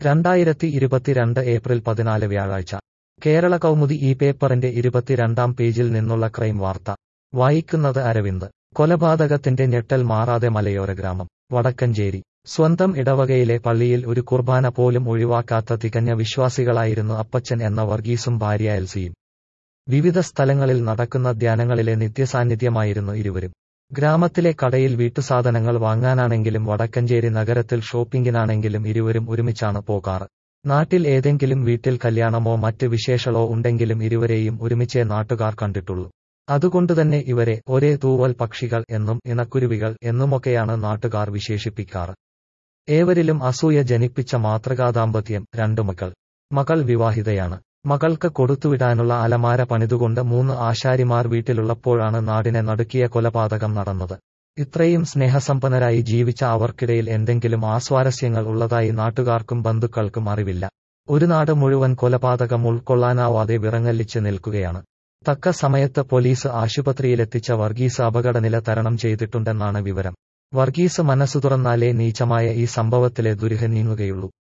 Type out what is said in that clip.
രണ്ടായിരത്തി ഇരുപത്തിരണ്ട് ഏപ്രിൽ പതിനാല് വ്യാഴാഴ്ച കേരള കൗമുദി ഈ പേപ്പറിന്റെ ഇരുപത്തിരണ്ടാം പേജിൽ നിന്നുള്ള ക്രൈം വാർത്ത വായിക്കുന്നത് അരവിന്ദ് കൊലപാതകത്തിന്റെ ഞെട്ടൽ മാറാതെ മലയോര ഗ്രാമം വടക്കഞ്ചേരി സ്വന്തം ഇടവകയിലെ പള്ളിയിൽ ഒരു കുർബാന പോലും ഒഴിവാക്കാത്ത തികഞ്ഞ വിശ്വാസികളായിരുന്നു അപ്പച്ചൻ എന്ന വർഗീസും ഭാര്യ എൽസിയും വിവിധ സ്ഥലങ്ങളിൽ നടക്കുന്ന ധ്യാനങ്ങളിലെ നിത്യസാന്നിധ്യമായിരുന്നു ഇരുവരും ഗ്രാമത്തിലെ കടയിൽ വീട്ടുസാധനങ്ങൾ വാങ്ങാനാണെങ്കിലും വടക്കഞ്ചേരി നഗരത്തിൽ ഷോപ്പിംഗിനാണെങ്കിലും ഇരുവരും ഒരുമിച്ചാണ് പോകാറ് നാട്ടിൽ ഏതെങ്കിലും വീട്ടിൽ കല്യാണമോ മറ്റ് വിശേഷളോ ഉണ്ടെങ്കിലും ഇരുവരെയും ഒരുമിച്ചേ നാട്ടുകാർ കണ്ടിട്ടുള്ളൂ അതുകൊണ്ടുതന്നെ ഇവരെ ഒരേ തൂവൽ പക്ഷികൾ എന്നും ഇണക്കുരുവികൾ എന്നുമൊക്കെയാണ് നാട്ടുകാർ വിശേഷിപ്പിക്കാറ് ഏവരിലും അസൂയ ജനിപ്പിച്ച മാതൃകാദാമ്പത്യം രണ്ടു മക്കൾ മകൾ വിവാഹിതയാണ് മകൾക്ക് കൊടുത്തുവിടാനുള്ള അലമാര പണിതുകൊണ്ട് മൂന്ന് ആശാരിമാർ വീട്ടിലുള്ളപ്പോഴാണ് നാടിനെ നടുക്കിയ കൊലപാതകം നടന്നത് ഇത്രയും സ്നേഹസമ്പന്നരായി ജീവിച്ച അവർക്കിടയിൽ എന്തെങ്കിലും ആസ്വാരസ്യങ്ങൾ ഉള്ളതായി നാട്ടുകാർക്കും ബന്ധുക്കൾക്കും അറിവില്ല ഒരു നാട് മുഴുവൻ കൊലപാതകം ഉൾക്കൊള്ളാനാവാതെ വിറങ്ങല്ലിച്ച് നിൽക്കുകയാണ് തക്ക സമയത്ത് പോലീസ് ആശുപത്രിയിലെത്തിച്ച വർഗീസ് അപകടനില തരണം ചെയ്തിട്ടുണ്ടെന്നാണ് വിവരം വർഗീസ് മനസ്സു തുറന്നാലേ നീചമായ ഈ സംഭവത്തിലെ ദുരിഹ നീങ്ങുകയുള്ളൂ